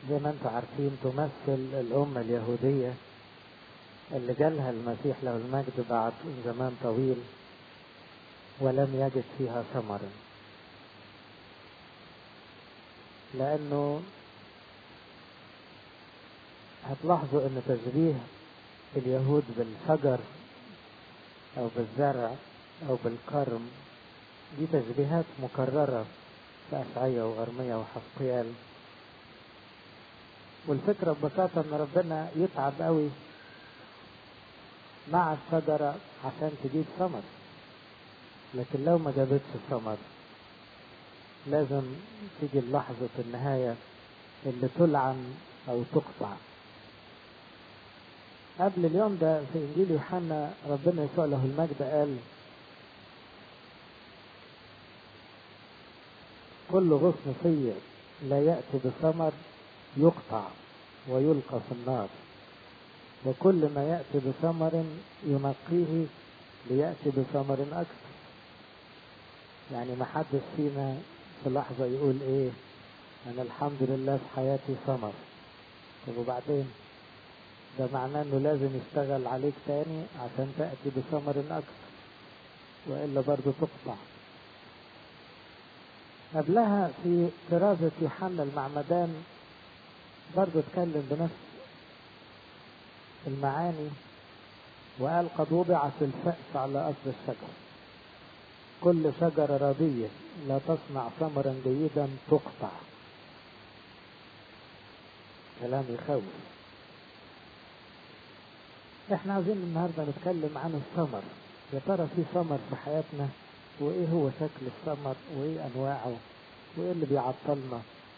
زي ما انتم عارفين تمثل الأمة اليهودية اللي جالها المسيح له المجد بعد زمان طويل ولم يجد فيها ثمرا لأنه هتلاحظوا أن تشبيه اليهود بالشجر أو بالزرع أو بالكرم دي تشبيهات مكررة في أشعية وأرمية وحسقيال والفكرة ببساطة إن ربنا يتعب قوي مع الشجرة عشان تجيب ثمر لكن لو ما جابتش ثمر لازم تيجي لحظة النهاية اللي تلعن أو تقطع قبل اليوم ده في إنجيل يوحنا ربنا يسوع له المجد قال كل غصن فيا لا يأتي بثمر يقطع ويلقى في النار وكل ما يأتي بثمر ينقيه ليأتي بثمر أكثر يعني ما حدش فينا في لحظة يقول إيه أنا الحمد لله في حياتي ثمر طب وبعدين ده معناه إنه لازم يشتغل عليك تاني عشان تأتي بثمر أكثر وإلا برضه تقطع قبلها في كرازة يوحنا المعمدان برضه اتكلم بنفس المعاني وقال قد وضعت الفأس على أصل الشجر كل شجرة رضية لا تصنع ثمرا جيدا تقطع كلام يخوف احنا عايزين النهاردة نتكلم عن الثمر يا ترى في ثمر في حياتنا وايه هو شكل الثمر وايه انواعه وايه اللي بيعطلنا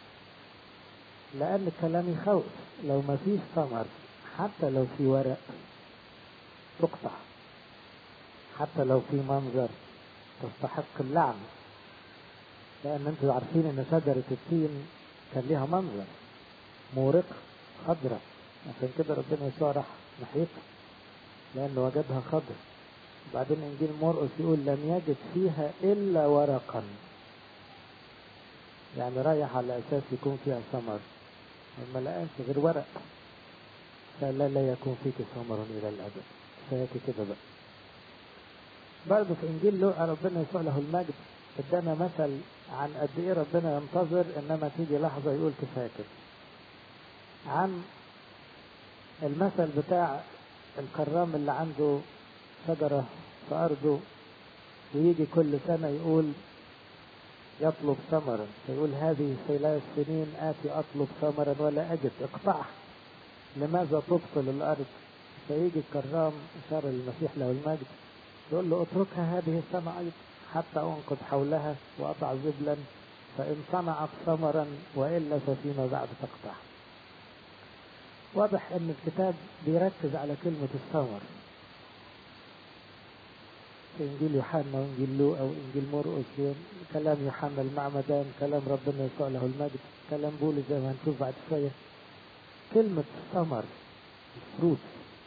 لان الكلام يخوف لو ما فيش ثمر حتى لو في ورق تقطع حتى لو في منظر تستحق اللعن لان انتوا عارفين ان شجرة التين كان ليها منظر مورقة خضرة عشان كده ربنا يسوع راح ناحيتها لانه وجدها خضرة وبعدين انجيل مرقس يقول لم يجد فيها الا ورقا يعني رايح على اساس يكون فيها ثمر وما لقاش غير ورق فلا لا يكون فيك ثمر الى الابد فياتي كده بقى برضه في انجيل لوقا ربنا يسوع له المجد ادانا مثل عن قد ايه ربنا ينتظر انما تيجي لحظه يقول كفايه كده عن المثل بتاع الكرام اللي عنده شجرة في أرضه ويجي كل سنة يقول يطلب ثمرا فيقول هذه ثلاث سنين آتي أطلب ثمرا ولا أجد اقطعها لماذا تبطل الأرض فيجي الكرام إشارة للمسيح له المجد يقول له اتركها هذه السنة أيضا حتى أنقض حولها وأضع زبلا فإن صنعت ثمرا وإلا ففيما بعد تقطع واضح أن الكتاب بيركز على كلمة الثمر في إنجيل يوحنا وإنجيل لوقا وإنجيل مرقس كلام يوحنا المعمدان كلام ربنا يسوع له المجد كلام بولس زي ما هنشوف بعد شوية كلمة الثمر الفروت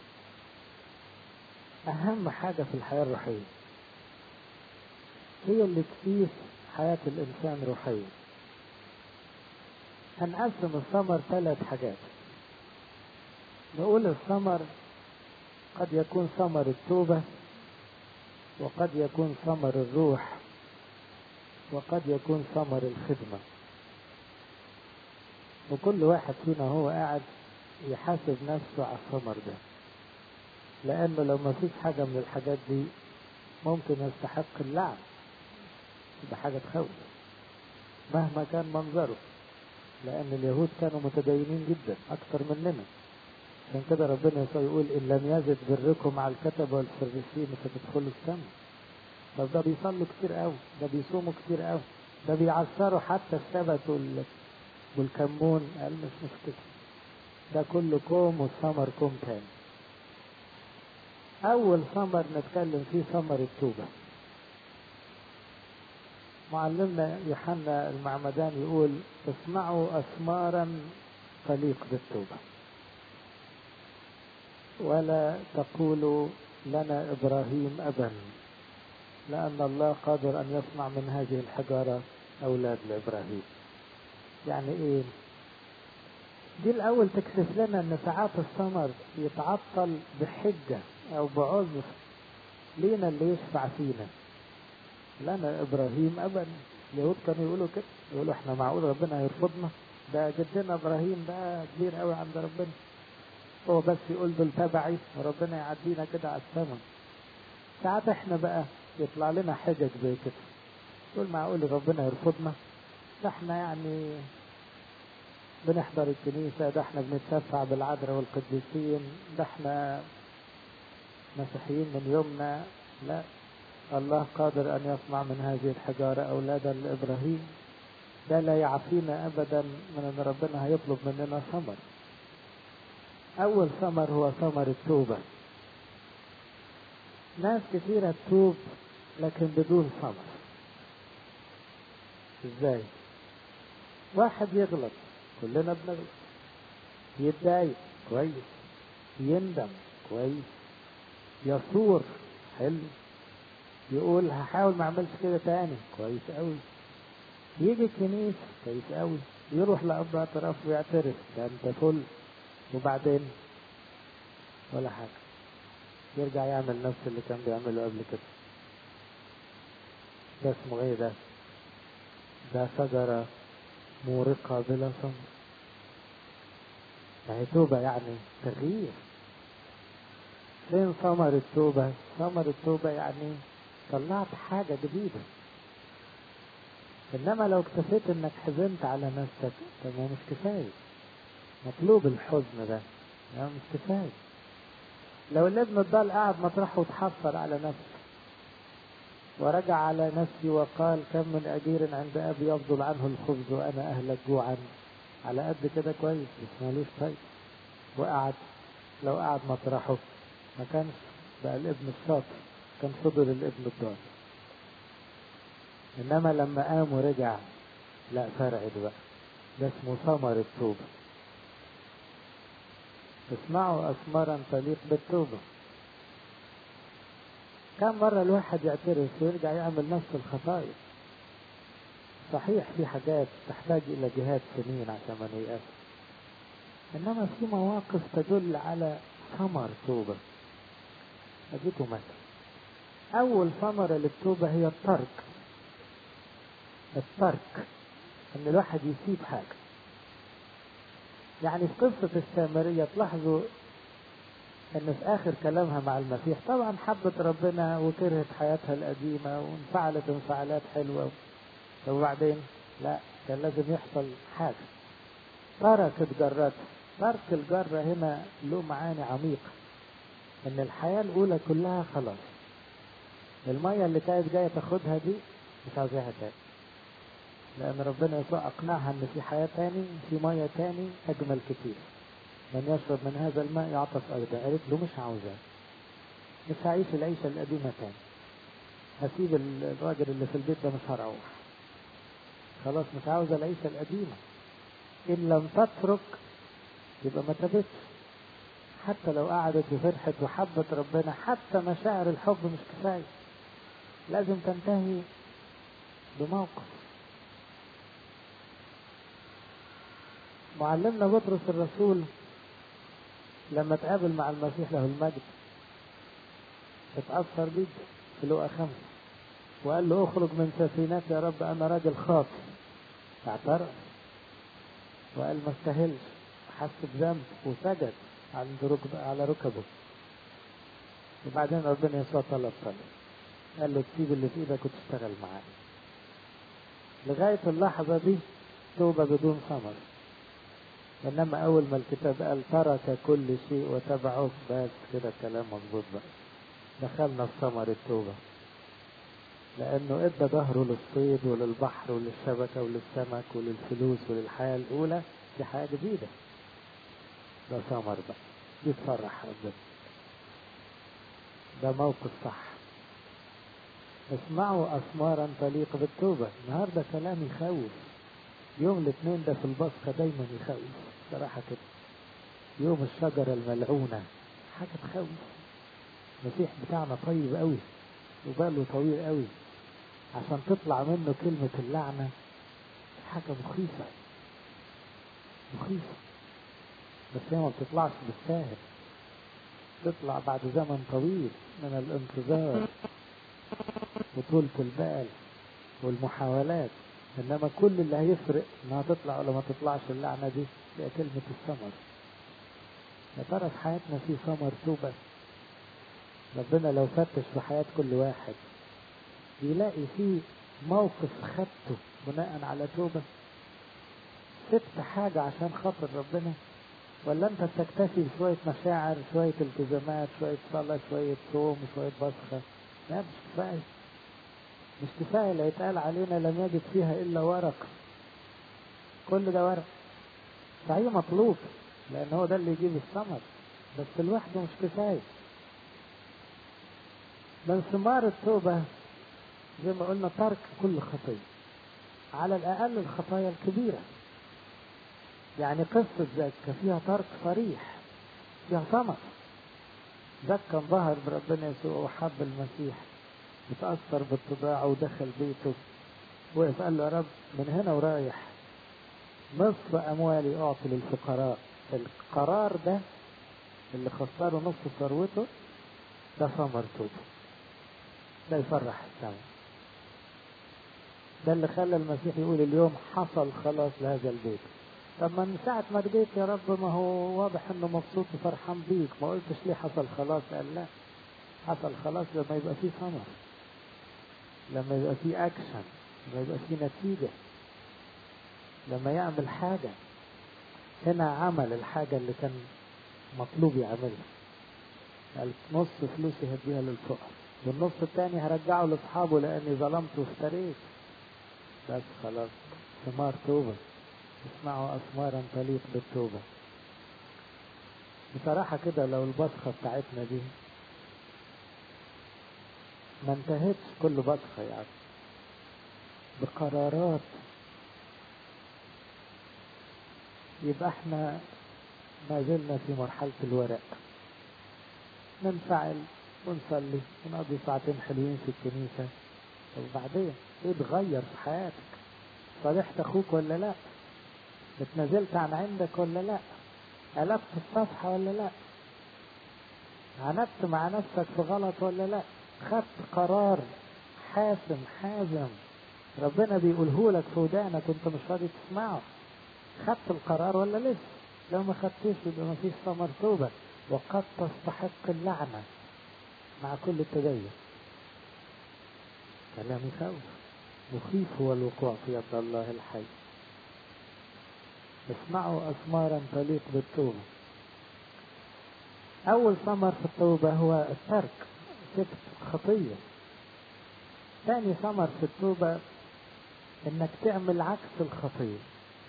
أهم حاجة في الحياة الروحية هي اللي تقيس حياة الإنسان روحيا هنقسم الثمر ثلاث حاجات نقول الثمر قد يكون ثمر التوبة وقد يكون ثمر الروح وقد يكون ثمر الخدمة وكل واحد فينا هو قاعد يحاسب نفسه على الثمر ده لأنه لو ما فيش حاجة من الحاجات دي ممكن يستحق اللعن تبقى حاجة تخوف مهما كان منظره لأن اليهود كانوا متدينين جدا أكثر مننا عشان كده ربنا يسوع يقول إن لم يزد بركم على الكتب والفريسين فتدخلوا السماء طب ده بيصلوا كتير قوي ده بيصوموا كتير قوي ده بيعثروا حتى السبت وال... والكمون قال مش مشكلة ده كله كوم والثمر كوم تاني أول ثمر نتكلم فيه ثمر التوبة معلمنا يوحنا المعمدان يقول اصنعوا أثمارا تليق بالتوبة ولا تقولوا لنا إبراهيم أبا لأن الله قادر أن يصنع من هذه الحجارة أولاد لإبراهيم يعني إيه دي الأول تكشف لنا إن ساعات الثمر يتعطل بحجة أو بعذر لينا اللي يشفع فينا لنا إبراهيم أبدا اليهود كانوا يقولوا كده يقولوا إحنا معقول ربنا هيرفضنا ده جدنا إبراهيم ده كبير قوي عند ربنا هو بس يقول دول تبعي وربنا يعدينا كده على السماء ساعات إحنا بقى يطلع لنا حجج زي كده يقول معقول ربنا يرفضنا ده إحنا يعني بنحضر الكنيسة ده احنا بنتشفع بالعذراء والقديسين ده احنا مسيحيين من يومنا لا الله قادر أن يصنع من هذه الحجارة أولادا لإبراهيم ده لا يعفينا أبدا من أن ربنا هيطلب مننا ثمر أول ثمر هو ثمر التوبة ناس كثيرة تتوب لكن بدون ثمر ازاي واحد يغلط كلنا بنغلط يتضايق كويس يندم كويس يثور حلو يقول هحاول ما اعملش كده تاني كويس قوي يجي الكنيسة كويس قوي يروح لأب اعتراف ويعترف ده انت فل وبعدين ولا حاجة يرجع يعمل نفس اللي كان بيعمله قبل كده ده اسمه ايه ده ده شجرة مورقة بلا ثمر فهي توبة يعني تغيير فين ثمر التوبة ثمر التوبة يعني طلعت حاجة جديدة إنما لو اكتفيت إنك حزنت على نفسك طب ما مش كفاية مطلوب الحزن ده لا مش كفاية لو الابن الضال قاعد مطرحه وتحسر على نفسه ورجع على نفسي وقال كم من أجير عند أبي يفضل عنه الخبز وأنا أهلك جوعا على قد كده كويس بس مالوش طيب وقعد لو قعد مطرحه ما كانش بقى الابن الشاطر كان فضل الابن الضال إنما لما قام ورجع لا فرعد بقى ده اسمه ثمر التوبة اسمعوا أثمارا تليق بالتوبة كم مرة الواحد يعترف ويرجع يعمل نفس الخطايا صحيح في حاجات تحتاج إلى جهاد سنين عشان ما نيأس إنما في مواقف تدل على ثمر توبة أديكم مثل أول ثمرة للتوبة هي الترك الترك إن الواحد يسيب حاجة يعني في قصة السامرية تلاحظوا ان في اخر كلامها مع المسيح طبعا حبت ربنا وكرهت حياتها القديمة وانفعلت انفعالات حلوة وبعدين لا كان لازم يحصل حاجة تركت جرتها ترك الجرة هنا له معاني عميقة ان الحياة الاولى كلها خلاص المية اللي كانت جاية تاخدها دي مش عاوزاها تاني لان ربنا يسوع اقنعها ان في حياة تاني في مية تاني اجمل كتير من يشرب من هذا الماء يعطف أبدا قالت له مش عاوزاه مش هعيش العيشة القديمة تاني هسيب الراجل اللي في البيت ده مش هروح خلاص مش عاوزة العيشة القديمة إن لم تترك يبقى ما تبتش حتى لو قعدت وفرحت وحبت ربنا حتى مشاعر الحب مش كفاية لازم تنتهي بموقف معلمنا بطرس الرسول لما تقابل مع المسيح له المجد اتأثر جدا في لقا خمسة وقال له اخرج من سفينتي يا رب انا راجل خاطئ اعترف وقال ما استاهلش حس بذنب وسجد عند ركب على ركبه وبعدين ربنا يسوع طلب طلب قال له تسيب اللي في ايدك وتشتغل معايا لغاية اللحظة دي توبة بدون ثمر انما اول ما الكتاب قال ترك كل شيء وتبعه بس كده كلام مظبوط بقى دخلنا في ثمر التوبه لانه ادى ظهره للصيد وللبحر وللشبكه وللسمك وللفلوس وللحياه الاولى دي حياه جديده ده ثمر بقى دي تفرح ربنا ده موقف صح اسمعوا اثمارا تليق بالتوبه النهارده كلام يخوف يوم الاثنين ده في البصقة دايما يخوف صراحة كده يوم الشجرة الملعونة حاجة تخوف المسيح بتاعنا طيب قوي وباله طويل قوي عشان تطلع منه كلمة اللعنة حاجة مخيفة مخيفة بس هي ما بتطلعش بالساهل تطلع بعد زمن طويل من الانتظار وطولة البال والمحاولات انما كل اللي هيفرق انها تطلع ولا ما تطلعش اللعنة دي هي كلمة الثمر يا ترى في حياتنا في ثمر توبة ربنا لو فتش في حياة كل واحد يلاقي فيه موقف خدته بناء على توبة سبت حاجة عشان خاطر ربنا ولا انت بتكتفي بشوية مشاعر شوية التزامات شوية صلاة شوية صوم شوية بصخة لا مش كفاية مش كفاية اللي يتقال علينا لم يجد فيها إلا ورق كل ده ورق صحيح مطلوب لأن هو ده اللي يجيب الثمر بس لوحده مش كفاية من ثمار التوبة زي ما قلنا ترك كل خطية على الأقل الخطايا الكبيرة يعني قصة زكا فيها ترك صريح فيها ثمر زكا انبهر بربنا يسوع وحب المسيح اتأثر باتباعه ودخل بيته وقف قال له يا رب من هنا ورايح نصف أموالي أعطي للفقراء القرار ده اللي خسره نصف ثروته ده ثمر توبة ده يفرح السماء ده اللي خلى المسيح يقول اليوم حصل خلاص لهذا البيت طب ما من ساعة ما جيت يا رب ما هو واضح انه مبسوط وفرحان بيك ما قلتش ليه حصل خلاص قال لا حصل خلاص لما يبقى فيه ثمر لما يبقى فيه اكشن لما يبقى فيه نتيجة لما يعمل حاجة هنا عمل الحاجة اللي كان مطلوب يعملها قال نص فلوسي هديها للفقراء والنص التاني هرجعه لاصحابه لاني ظلمت وافتريت بس خلاص ثمار توبه اسمعوا أثمارا تليق بالتوبة بصراحة كده لو البصخة بتاعتنا دي ما انتهتش كل بصخة يعني بقرارات يبقى احنا ما زلنا في مرحلة الورق ننفعل ونصلي ونقضي ساعتين حلوين في الكنيسة وبعدين ايه اتغير في حياتك صالحت اخوك ولا لا اتنازلت عن عندك ولا لا قلبت الصفحة ولا لا عاندت مع نفسك في غلط ولا لا خدت قرار حاسم حازم ربنا بيقوله لك في ودانك وانت مش راضي تسمعه خدت القرار ولا لسه لو ما خدتوش يبقى ما فيش ثمر توبة وقد تستحق اللعنة مع كل التدين كلام يخوف مخيف هو الوقوع في يد الله الحي اسمعوا أثمارا تليق بالتوبة أول ثمر في التوبة هو الترك سبت خطية ثاني ثمر في التوبة إنك تعمل عكس الخطية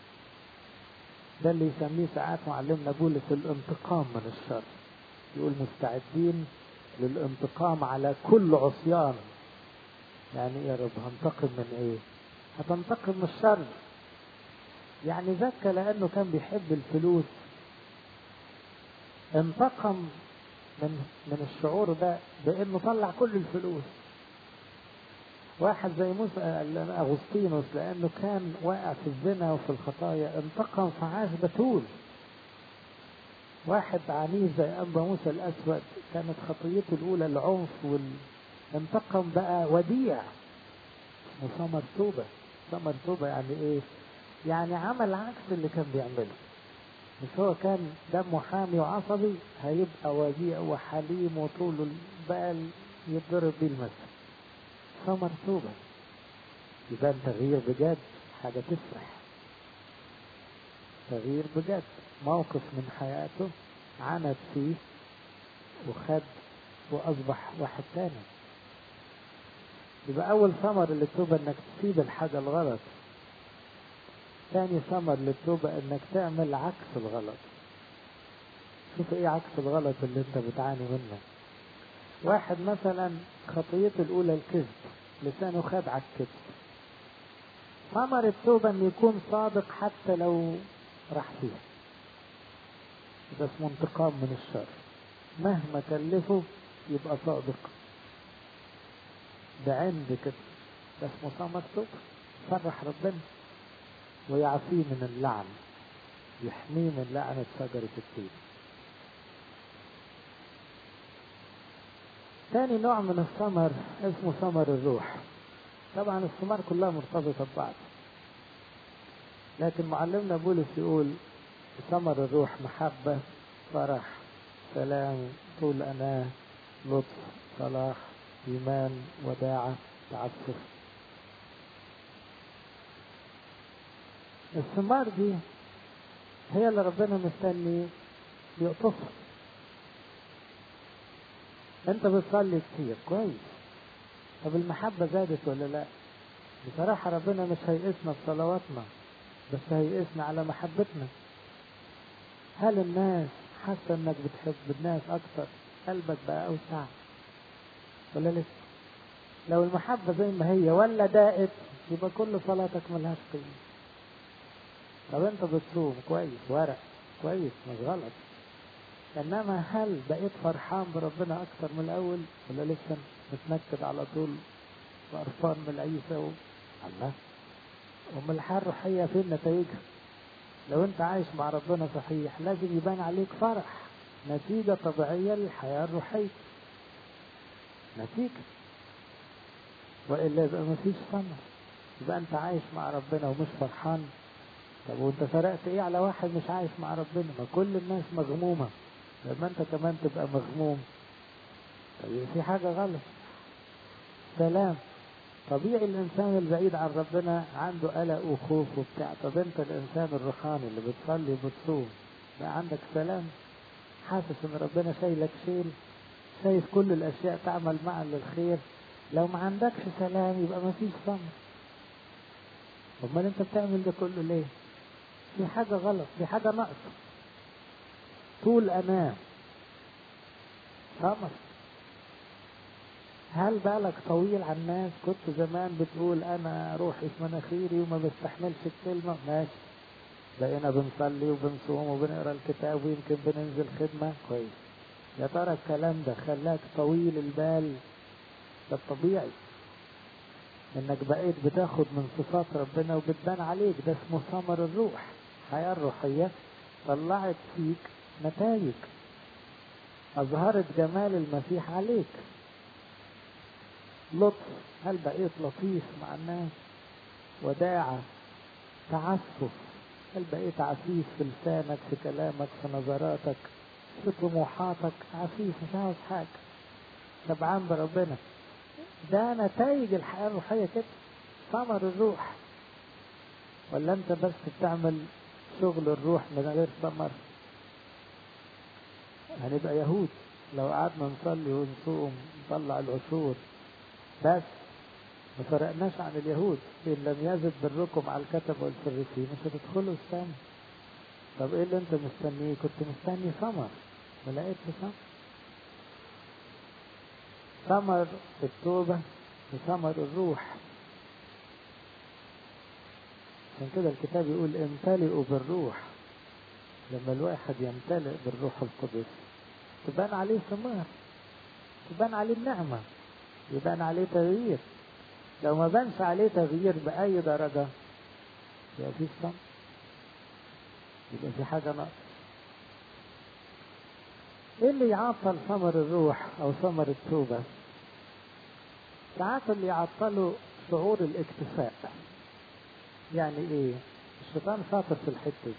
ده اللي يسميه ساعات معلمنا بولس الانتقام من الشر يقول مستعدين للانتقام على كل عصيان يعني ايه يا رب هنتقم من ايه هتنتقم من الشر يعني زكى لأنه كان بيحب الفلوس انتقم من من الشعور ده بأنه طلع كل الفلوس واحد زي موسى أغسطينوس لأنه كان واقع في الزنا وفي الخطايا انتقم فعاش بتول واحد عنيف زي أبا موسى الأسود كانت خطيته الأولى العنف وال انتقم بقى وديع اسمه ثمر توبة ثمر توبة يعني إيه؟ يعني عمل عكس اللي كان بيعمله مش هو كان دمه حامي وعصبي هيبقى وديع وحليم وطول البال يتضرب بيه المثل ثمر توبة يبان تغيير بجد حاجة تفرح تغيير بجد موقف من حياته عند فيه وخد وأصبح واحد تاني يبقى أول ثمر للتوبة إنك تسيب الحاجة الغلط ثاني ثمر للتوبة إنك تعمل عكس الغلط شوف إيه عكس الغلط اللي أنت بتعاني منه واحد مثلا خطيته الأولى الكذب لسانه خد على الكذب ثمر التوبة إنه يكون صادق حتى لو راح فيها ده اسمه انتقام من الشر مهما كلفه يبقى صادق ده عند كده ده اسمه ثمر توبة فرح ربنا ويعفيه من اللعن يحميه من لعنة شجرة التين ثاني نوع من الثمر اسمه ثمر الروح طبعا الثمار كلها مرتبطة ببعض لكن معلمنا بولس يقول ثمر الروح محبة فرح سلام طول أناة لطف صلاح إيمان وداعة تعفف الثمار دي هي اللي ربنا مستني يقطفها انت بتصلي كتير كويس طب المحبة زادت ولا لا بصراحة ربنا مش هيئسنا بصلواتنا بس هيئسنا على محبتنا هل الناس حاسة انك بتحب الناس اكتر قلبك بقى اوسع ولا لسه لو المحبة زي ما هي ولا دائت يبقى كل صلاتك ملهاش قيمة طب انت بتصوم كويس ورق كويس مش غلط انما هل بقيت فرحان بربنا اكتر من الاول ولا لسه متنكد على طول وقرفان من العيسى و... الله ام الحياه الروحيه فين نتائجها لو انت عايش مع ربنا صحيح لازم يبان عليك فرح نتيجه طبيعيه للحياه الروحيه نتيجه والا يبقى مفيش ثمر يبقى انت عايش مع ربنا ومش فرحان طب وانت فرقت ايه على واحد مش عايش مع ربنا ما كل الناس مغمومه لما انت كمان تبقى مغموم طب في حاجة غلط سلام طبيعي الإنسان البعيد عن ربنا عنده قلق وخوف وبتاع طب أنت الإنسان الروحاني اللي بتصلي وبتصوم بقى عندك سلام حاسس إن ربنا شايلك شيل شايف كل الأشياء تعمل معا للخير لو ما عندكش سلام يبقى ما فيش ثمر أمال أنت بتعمل ده كله ليه؟ في حاجة غلط في حاجة ناقصة طول أنام ثمر هل بالك طويل على الناس كنت زمان بتقول انا روحي في مناخيري وما بستحملش الكلمة ماشي بقينا بنصلي وبنصوم وبنقرا الكتاب ويمكن بننزل خدمة كويس يا ترى الكلام ده خلاك طويل البال ده الطبيعي انك بقيت بتاخد من صفات ربنا وبتبان عليك ده اسمه ثمر الروح الحياة الروحية طلعت فيك نتائج أظهرت جمال المسيح عليك لطف هل بقيت لطيف مع الناس وداعة تعفف هل بقيت عفيف في لسانك في كلامك في نظراتك في طموحاتك عفيف مش عاوز حاجة شبعان بربنا ده نتائج الحياة الروحية كده ثمر الروح ولا انت بس بتعمل شغل الروح من غير ثمر هنبقى يهود لو قعدنا نصلي ونصوم نطلع العشور بس ما فرقناش عن اليهود إن لم يزد بركم على الكتب والفريسين مش هتدخلوا السما طب ايه اللي انت مستنيه كنت مستني ثمر ما لقيتش ثمر ثمر التوبة وثمر الروح عشان كده الكتاب يقول امتلئوا بالروح لما الواحد يمتلئ بالروح القدس تبان عليه ثمار تبان عليه النعمة يبان عليه تغيير لو ما بانش عليه تغيير بأي درجة يبقى في ثمر يبقى في حاجة ناقصة ايه اللي يعطل ثمر الروح او ثمر التوبة ساعات اللي يعطله شعور الاكتفاء يعني ايه الشيطان شاطر في الحتة دي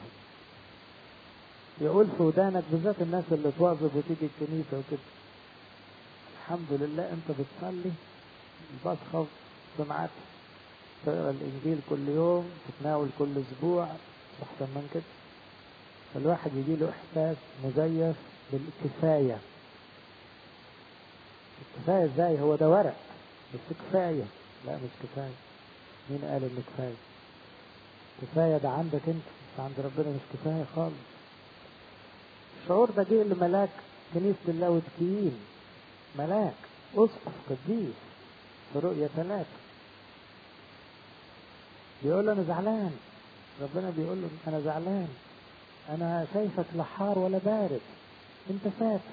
يقول في ودانك بالذات الناس اللي تواظب وتيجي الكنيسة وكده الحمد لله انت بتصلي بصخب سمعت تقرا الانجيل كل يوم تتناول كل اسبوع احسن من كده فالواحد يجي له احساس مزيف بالكفايه الكفايه ازاي هو ده ورق بس كفايه لا مش كفايه مين قال انه كفايه كفايه ده عندك انت بس عند ربنا مش كفايه خالص الشعور ده جه لملاك كنيسه اللاوتكيين ملاك اسقف قديس في رؤية ثلاثة بيقول له أنا زعلان ربنا بيقول له أنا زعلان أنا شايفك لا حار ولا بارد أنت فاتر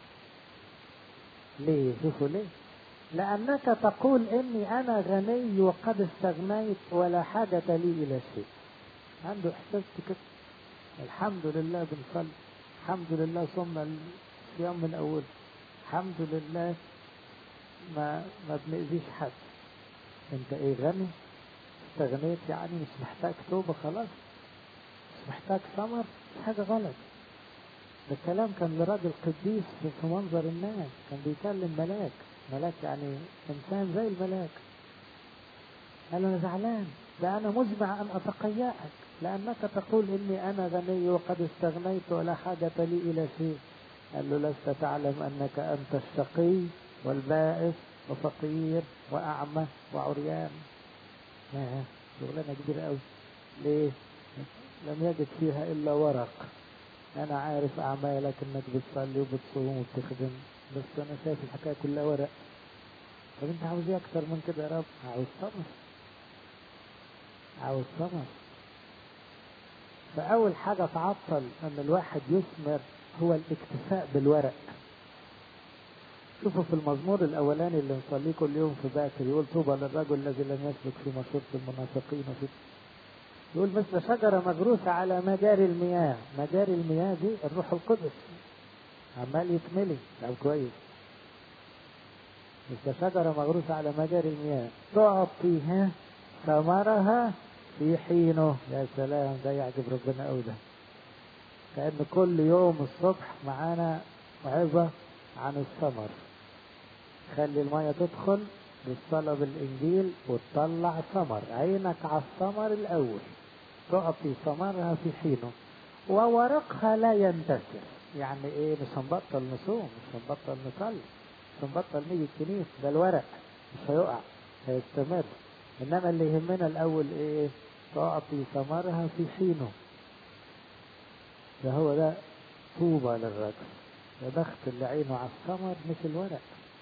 ليه؟ شوفوا ليه؟ لأنك تقول إني أنا غني وقد استغنيت ولا حاجة لي إلى شيء عنده إحساس كده الحمد لله بنصلي الحمد لله صمنا الصيام من أول الحمد لله ما ما بنأذيش حد انت ايه غني استغنيت يعني مش محتاج توبة خلاص مش محتاج ثمر حاجة غلط ده الكلام كان لراجل قديس في منظر الناس كان بيكلم ملاك ملاك يعني انسان زي الملاك قال له انا زعلان ده انا مزمع ان اتقيأك لانك تقول اني انا غني وقد استغنيت ولا حاجة لي الى شيء قال له لست تعلم انك انت الشقي والبائس وفقير واعمى وعريان ياه شغلانه كبيره قوي ليه لم يجد فيها الا ورق انا عارف اعمالك انك بتصلي وبتصوم وبتخدم بس انا شايف الحكايه كلها ورق طب انت عاوز ايه اكتر من كده يا رب عاوز ثمر عاوز ثمر فاول حاجه تعطل ان الواحد يثمر هو الاكتفاء بالورق شوفوا في المزمور الاولاني اللي نصليه كل يوم في باكر يقول طوبى للرجل الذي لم يسلك في مشورة المنافقين وفي يقول مثل شجرة مغروسة على مجاري المياه مجاري المياه دي الروح القدس عمال يتملي طب كويس مثل شجرة مغروسة على مجاري المياه تعطيها ثمرها في حينه يا سلام ده يعجب ربنا قوي ده كأن كل يوم الصبح معانا موعظة عن الثمر خلي المية تدخل بالصلاة بالإنجيل وتطلع ثمر عينك على الثمر الأول تعطي ثمرها في حينه وورقها لا ينتشر يعني ايه مش هنبطل نصوم مش هنبطل نصلي مش هنبطل نيجي الكنيسة ده الورق مش هيقع هيستمر انما اللي يهمنا الاول ايه تعطي ثمرها في حينه ده هو ده طوبى للرجل يا بخت اللي عينه على الثمر مش الورق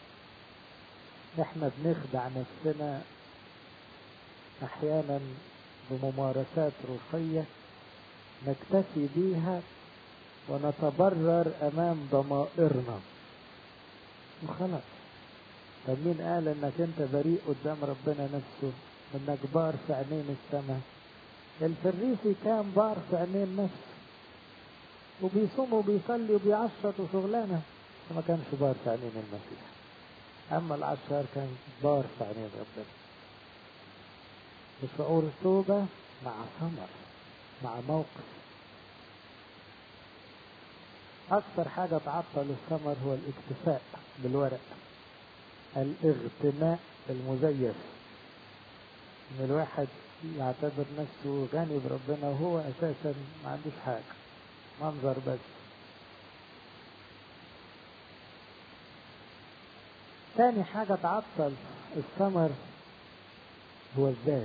احنا بنخدع نفسنا احيانا بممارسات روحية نكتفي بيها ونتبرر امام ضمائرنا وخلاص طب مين قال انك انت بريء قدام ربنا نفسه انك بار في عينين السماء الفريسي كان بار في عينين نفسه وبيصوم وبيصلي وبيعشر وشغلانه ما كانش بار في عينين المسيح اما العشار كان بار في عينين ربنا بشعور توبة مع ثمر مع موقف أكثر حاجة تعطل الثمر هو الاكتفاء بالورق الاغتناء المزيف إن الواحد يعتبر نفسه غني بربنا وهو أساسا ما عندوش حاجة منظر بس ثاني حاجة تعطل الثمر هو الذات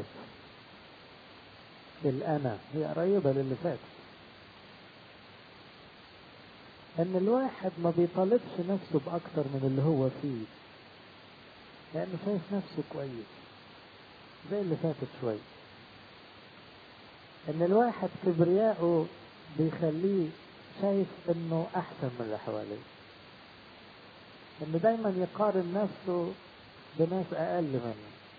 الأنا هي قريبة للي فات إن الواحد ما بيطالبش نفسه بأكتر من اللي هو فيه لأنه شايف نفسه كويس زي اللي فاتت شوية إن الواحد كبرياءه بيخليه شايف إنه أحسن من اللي حواليه إنه دايما يقارن نفسه بناس أقل منه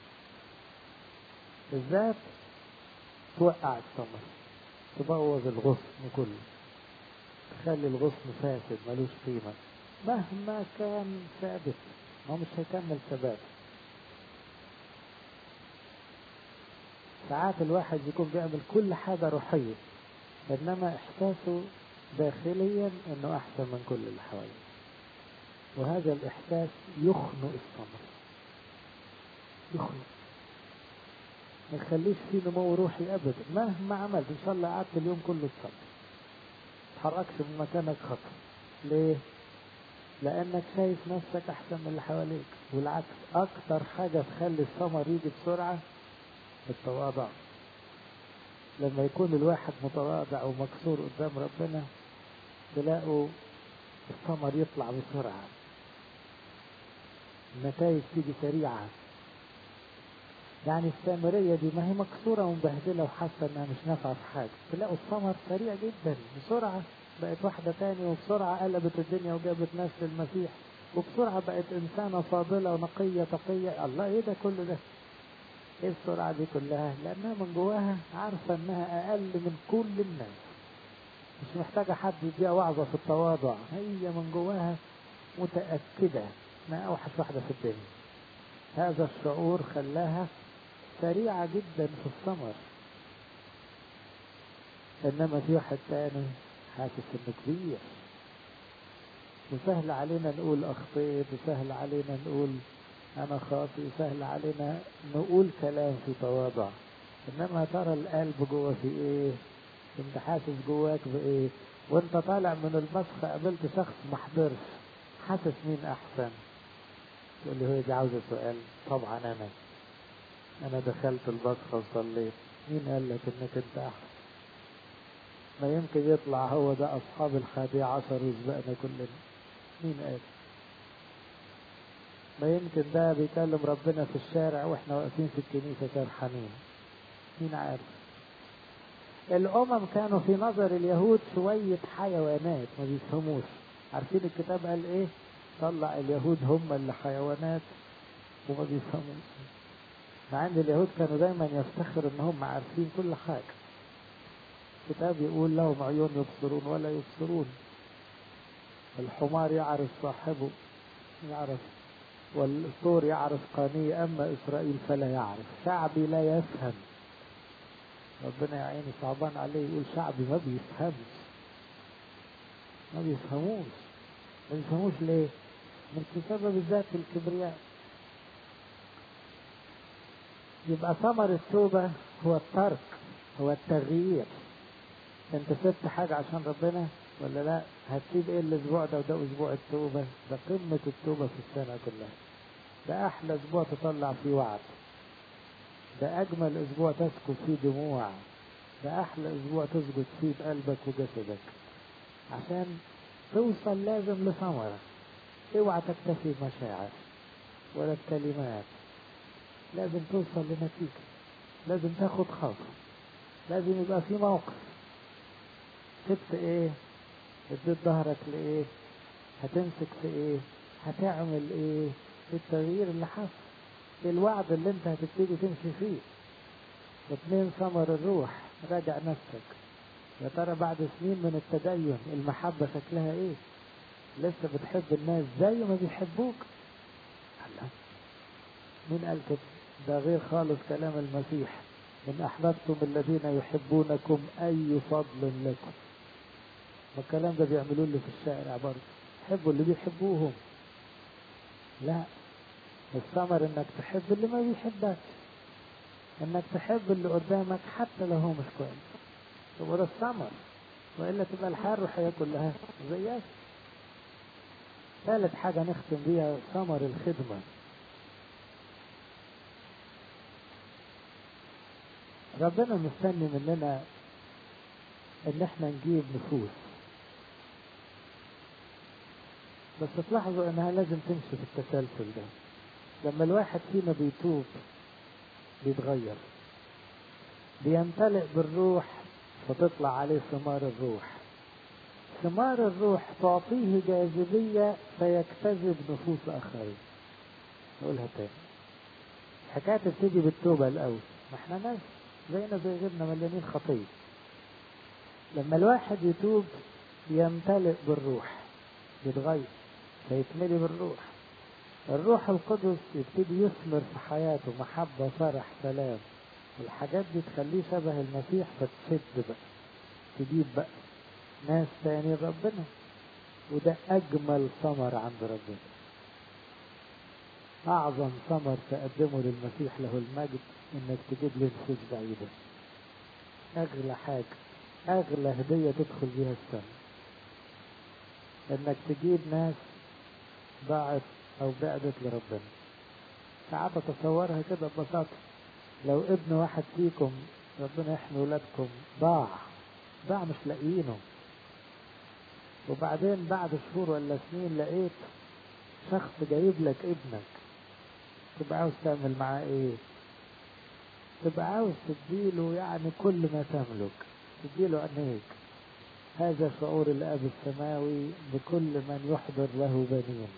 بالذات توقع الثمر تبوظ الغصن كله تخلي الغصن فاسد ملوش قيمة مهما كان ثابت ما مش هيكمل ثبات ساعات الواحد يكون بيعمل كل حاجة روحية إنما إحساسه داخليا إنه أحسن من كل اللي حواليه وهذا الإحساس يخنق الثمر يخنق ما يخليش فيه نمو روحي ابدا مهما عملت ان شاء الله قعدت اليوم كله تصلي تحركش من مكانك خطوه ليه لانك شايف نفسك احسن من اللي حواليك والعكس اكتر حاجه تخلي الثمر يجي بسرعه التواضع لما يكون الواحد متواضع ومكسور قدام ربنا تلاقوا الثمر يطلع بسرعه النتائج تيجي سريعه يعني السامرية دي ما هي مكسورة ومبهدلة وحاسة انها مش نافعة في حاجة تلاقوا الثمر سريع جدا بسرعة بقت واحدة تاني وبسرعة قلبت الدنيا وجابت ناس للمسيح وبسرعة بقت إنسانة فاضلة ونقية تقية الله إيه ده كله ده إيه السرعة دي كلها لأنها من جواها عارفة إنها أقل من كل الناس مش محتاجة حد يديها وعظة في التواضع هي من جواها متأكدة ما أوحش واحدة في الدنيا هذا الشعور خلاها سريعة جدا في الثمر إنما في واحد تاني حاسس إنه كبير وسهل علينا نقول أخطيت وسهل علينا نقول أنا خاطئ وسهل علينا نقول كلام في تواضع إنما ترى القلب جوه في إيه أنت حاسس جواك بإيه وأنت طالع من المسخ قابلت شخص ما حضرش حاسس مين أحسن تقول لي هي دي عاوزة سؤال طبعا أنا أنا دخلت البصخة وصليت مين قال لك إنك أنت أحسن ما يمكن يطلع هو ده أصحاب الحادي عشر ويسبقنا كلنا مين قال ما يمكن ده بيكلم ربنا في الشارع واحنا واقفين في الكنيسة سرحانين مين عارف الأمم كانوا في نظر اليهود شوية حيوانات ما بيفهموش عارفين الكتاب قال ايه طلع اليهود هم اللي حيوانات وما بيفهموش مع ان اليهود كانوا دايما يفتخروا ان هم عارفين كل حاجة الكتاب يقول لهم عيون يبصرون ولا يبصرون الحمار يعرف صاحبه يعرف والثور يعرف قانيه أما إسرائيل فلا يعرف شعبي لا يفهم ربنا يا عيني صعبان عليه يقول شعبي ما بيفهمش ما بيفهموش ما بيفهموش ليه من بسبب الذات الكبرياء يبقى ثمر التوبة هو الترك هو التغيير انت سبت حاجة عشان ربنا ولا لا هتسيب ايه الاسبوع ده وده اسبوع التوبة ده قمة التوبة في السنة كلها ده احلى اسبوع تطلع فيه وعد ده اجمل اسبوع تسكت فيه دموع ده احلى اسبوع تسجد فيه بقلبك وجسدك عشان توصل لازم لثمرة اوعى تكتفي بمشاعر ولا بكلمات لازم توصل لنتيجة لازم تاخد خطوة لازم يبقى في موقف سبت ايه اديت ظهرك لايه هتمسك في ايه هتعمل ايه في التغيير اللي حصل في الوعد اللي انت هتبتدي تمشي فيه اتنين ثمر الروح راجع نفسك يا ترى بعد سنين من التدين المحبة شكلها ايه لسه بتحب الناس زي ما بيحبوك الله مين قال كده ده غير خالص كلام المسيح إن أحببتم الذين يحبونكم أي فضل لكم والكلام ده بيعملوه اللي في الشارع برضه حبوا اللي بيحبوهم لا الثمر انك تحب اللي ما بيحبكش انك تحب اللي قدامك حتى لو هو مش كويس هو ده الثمر والا تبقى الحياه الروحيه كلها زيها ثالث حاجه نختم بيها ثمر الخدمه ربنا مستني مننا ان احنا نجيب نفوس بس تلاحظوا انها لازم تمشي في التسلسل ده لما الواحد فينا بيتوب بيتغير بيمتلئ بالروح فتطلع عليه ثمار الروح ثمار الروح تعطيه جاذبية فيجتذب نفوس آخرين نقولها تاني الحكاية تبتدي بالتوبة الأول ما احنا ناس زينا زي غيرنا مليانين خطية لما الواحد يتوب يمتلئ بالروح يتغير فيتملي بالروح الروح القدس يبتدي يثمر في حياته محبة فرح سلام الحاجات دي تخليه شبه المسيح فتشد بقى تجيب بقى ناس تاني ربنا وده أجمل ثمر عند ربنا أعظم ثمر تقدمه للمسيح له المجد إنك تجيب له نفوس بعيدة أغلى حاجة أغلى هدية تدخل بيها السنة إنك تجيب ناس ضاعت أو بعدت لربنا ساعات أتصورها كده ببساطة لو ابن واحد فيكم ربنا يحمي ولادكم ضاع ضاع مش لاقيينه وبعدين بعد شهور ولا سنين لقيت شخص جايب لك ابنك تبقى عاوز تعمل معاه ايه تبقى عاوز تديله يعني كل ما تملك تديله عينيك هذا شعور الاب السماوي بكل من يحضر له بنين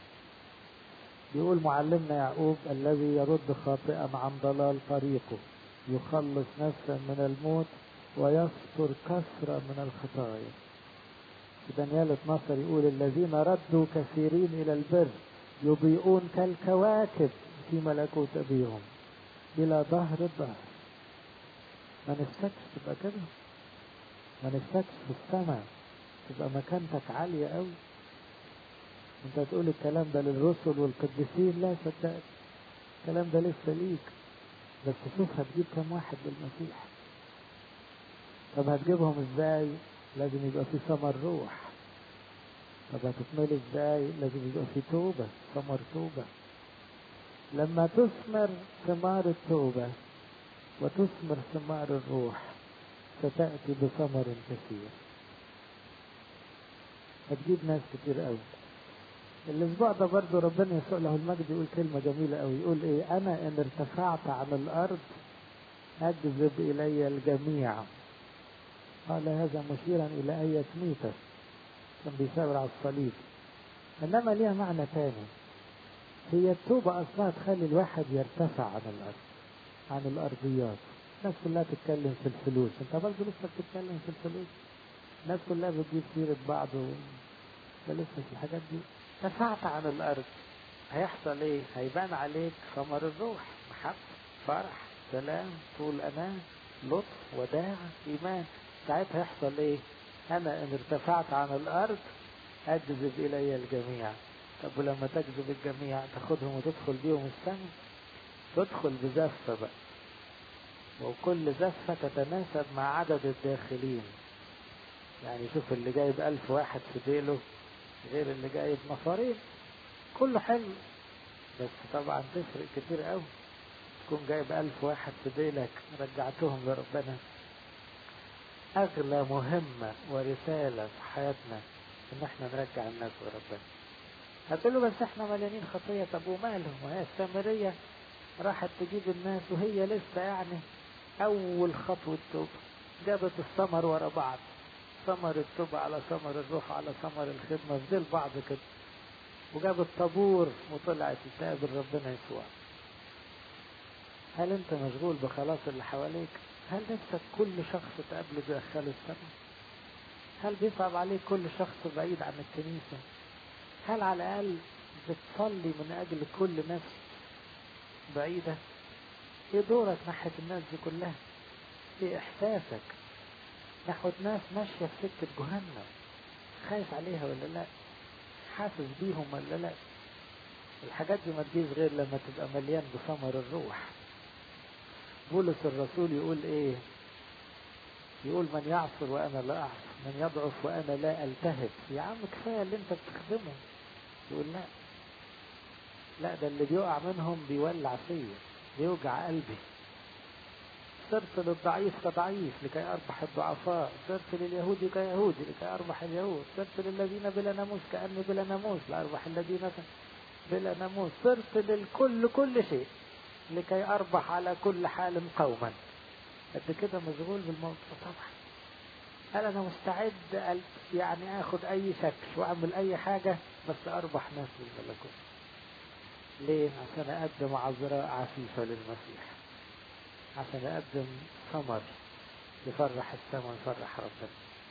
يقول معلمنا يعقوب الذي يرد خاطئا عن ضلال طريقه يخلص نفسا من الموت ويستر كثرة من الخطايا في دانيال 12 يقول الذين ردوا كثيرين إلى البر يضيئون كالكواكب في ملكوت أبيهم إلى ظهر الظهر ما نفسكش تبقى كده ما نفسكش في السماء تبقى مكانتك عالية قوي انت تقول الكلام ده للرسل والقديسين لا صدقني الكلام ده لسه ليك بس شوف هتجيب كم واحد للمسيح طب هتجيبهم ازاي لازم يبقى في ثمر روح طب هتكمل ازاي لازم يبقى في توبة ثمر توبة لما تثمر ثمار التوبة وتثمر ثمار الروح ستأتي بثمر كثير هتجيب ناس كتير قوي الاسبوع ده برضه ربنا يسوع له المجد يقول كلمة جميلة قوي يقول ايه انا ان ارتفعت عن الارض اجذب الي الجميع قال هذا مشيرا الى اية ميتة كان بيشاور على الصليب انما ليها معنى تاني هي التوبة اصلها تخلي الواحد يرتفع عن الارض عن الارضيات الناس كلها تتكلم في الفلوس انت برضه لسه بتتكلم في الفلوس الناس كلها بتجيب سيرة بعض و... ده لسه في الحاجات دي ارتفعت عن الارض هيحصل ايه هيبان عليك ثمر الروح محبة فرح سلام طول امان لطف وداع ايمان ساعتها يحصل ايه انا ان ارتفعت عن الارض اجذب الي الجميع طب ولما تجذب الجميع تاخدهم وتدخل بيهم السماء تدخل بزفة بقى وكل زفة تتناسب مع عدد الداخلين يعني شوف اللي جايب ألف واحد في ديله غير اللي جايب نفرين كله حلو بس طبعا تفرق كتير قوي تكون جايب ألف واحد في ديلك رجعتهم لربنا أغلى مهمة ورسالة في حياتنا إن احنا نرجع الناس لربنا هتقول له بس احنا مليانين خطية طب ومالهم وهي السامرية راحت تجيب الناس وهي لسه يعني أول خطوة توبة جابت الثمر ورا بعض ثمر التوبة على ثمر الروح على ثمر الخدمة في بعض كده وجابت طابور وطلعت تقابل ربنا يسوع هل انت مشغول بخلاص اللي حواليك هل نفسك كل شخص تقابله تدخله السماء هل بيصعب عليك كل شخص بعيد عن الكنيسة هل على الأقل بتصلي من أجل كل نفس بعيدة ايه دورك ناحية الناس دي كلها ايه احساسك نحو ناس ماشية في سكة جهنم خايف عليها ولا لا حاسس بيهم ولا لا الحاجات دي ما تجيش غير لما تبقى مليان بثمر الروح بولس الرسول يقول ايه يقول من يعصر وانا لا اعصر من يضعف وانا لا التهب يا عم كفايه اللي انت بتخدمه يقول لا لا ده اللي بيقع منهم بيولع فيا بيوجع قلبي صرت للضعيف كضعيف لكي أربح الضعفاء صرت لليهود كيهودي لكي أربح اليهود صرت للذين بلا ناموس كأني بلا ناموس لأربح الذين بلا ناموس صرت للكل كل شيء لكي أربح على كل حال قوما قد كده مشغول بالموضوع طبعا قال أنا مستعد يعني آخد أي شكل وأعمل أي حاجة بس أربح ناس للملكوت ليه؟ عشان أقدم عذراء عفيفة للمسيح عشان أقدم ثمر يفرح السماء ويفرح ربنا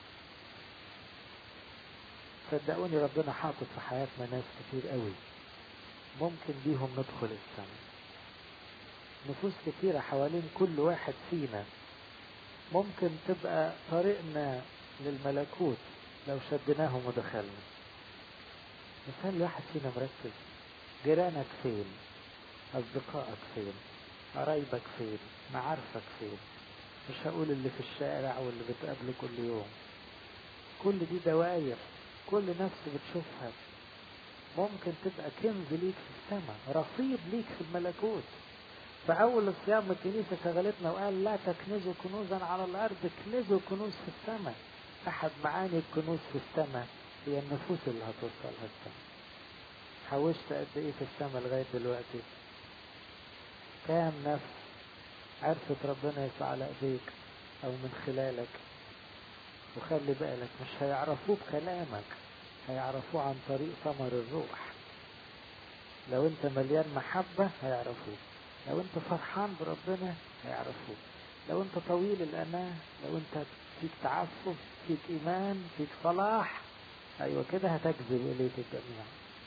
صدقوني ربنا حاطط في حياتنا ناس كتير قوي ممكن بيهم ندخل السماء نفوس كتيرة حوالين كل واحد فينا ممكن تبقى طريقنا للملكوت لو شدناهم ودخلنا بس هل الواحد فينا مركز جيرانك فين أصدقائك فين قرايبك فين معارفك فين مش هقول اللي في الشارع واللي بتقابله كل يوم كل دي دوائر كل نفس بتشوفها ممكن تبقى كنز ليك في السماء رصيد ليك في الملكوت فأول الصيام الكنيسة شغلتنا وقال لا تكنزوا كنوزا على الأرض اكنزوا كنوز في السماء أحد معاني الكنوز في السماء هي النفوس اللي هتوصلها السماء حوشت قد ايه في السماء لغاية دلوقتي كام نفس عرفت ربنا يسوع على ايديك او من خلالك وخلي بالك مش هيعرفوه بكلامك هيعرفوه عن طريق ثمر الروح لو انت مليان محبة هيعرفوه لو انت فرحان بربنا هيعرفوه لو انت طويل الأناة لو انت فيك تعفف فيك إيمان فيك صلاح أيوة كده هتجذب إليك الجميع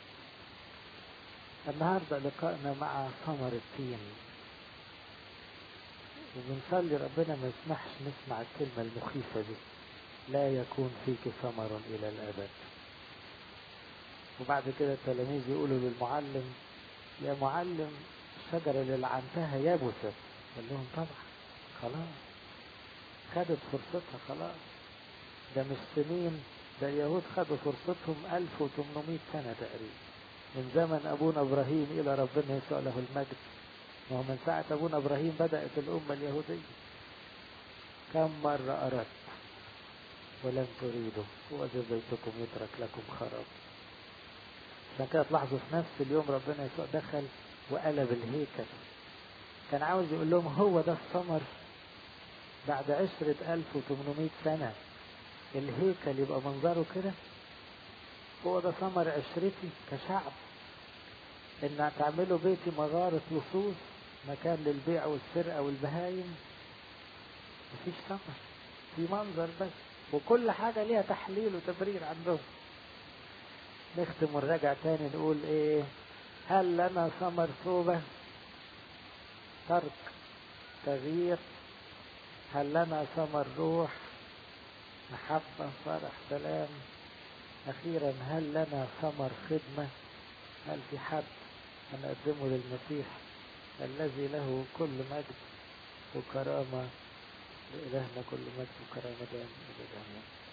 النهاردة لقائنا مع ثمر التين وبنصلي ربنا ما يسمحش نسمع الكلمة المخيفة دي لا يكون فيك ثمر إلى الأبد وبعد كده التلاميذ يقولوا للمعلم يا معلم الشجرة اللي لعنتها يبست قال لهم طبعا خلاص خدت فرصتها خلاص ده مش سنين ده اليهود خدوا فرصتهم 1800 سنة تقريبا من زمن أبونا إبراهيم إلى ربنا يسوع له المجد وهو من ساعة أبونا إبراهيم بدأت الأمة اليهودية كم مرة أردت ولم تريدوا وأجل بيتكم يترك لكم خراب عشان كده تلاحظوا في نفس اليوم ربنا يسوع دخل وقلب الهيكل كان عاوز يقول لهم هو ده الثمر بعد عشرة ألف وثمانمائة سنة الهيكل يبقى منظره كده هو ده ثمر عشرتي كشعب ان تعملوا بيتي مغارة لصوص مكان للبيع والسرقة والبهايم مفيش ثمر في منظر بس وكل حاجة ليها تحليل وتبرير عندهم نختم ونراجع تاني نقول ايه هل لنا ثمر توبة ترك تغيير هل لنا ثمر روح محبة فرح سلام أخيرا هل لنا ثمر خدمة هل في حد هنقدمه للمسيح الذي له كل مجد وكرامة لإلهنا كل مجد وكرامة دائما أبدا